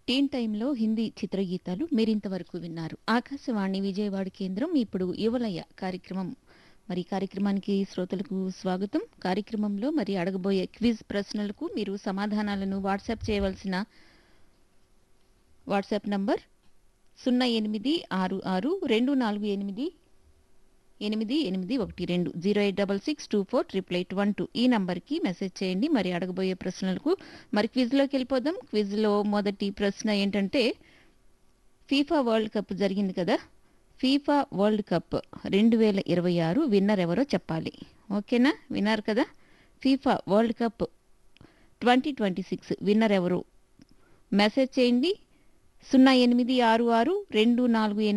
టీన్ టైంలో హిందీ చిత్రగీతాలు మీరింతవరకు విన్నారు ఆకాశవాణి విజయవాడ కేంద్రం ఇప్పుడు యువలయ కార్యక్రమం మరి కార్యక్రమానికి శ్రోతలకు స్వాగతం కార్యక్రమంలో మరి అడగబోయే క్విజ్ ప్రశ్నలకు మీరు సమాధానాలను వాట్సాప్ చేయవలసిన వాట్సాప్ నంబర్ సున్నా ఎనిమిది ఆరు ఆరు రెండు నాలుగు ఎనిమిది ఎనిమిది ఎనిమిది ఒకటి రెండు zero eight double six two four triple eight one two ఈ నంబర్కి మెసేజ్ చేయండి మరి అడగబోయే ప్రశ్నలకు మరి క్విజ్లోకి వెళ్ళిపోదాం క్విజ్లో మొదటి ప్రశ్న ఏంటంటే ఫీఫా వరల్డ్ కప్ జరిగింది కదా ఫీఫా వరల్డ్ కప్ రెండు వేల ఇరవై ఆరు విన్నర్ ఎవరో చెప్పాలి ఓకేనా విన్నారు కదా FIFA world cup twenty twenty six winner ఎవరు మెసేజ్ చేయండి సున్నా ఎనిమిది ఆరు ఆరు రెండు నాలుగు ఎనిమిది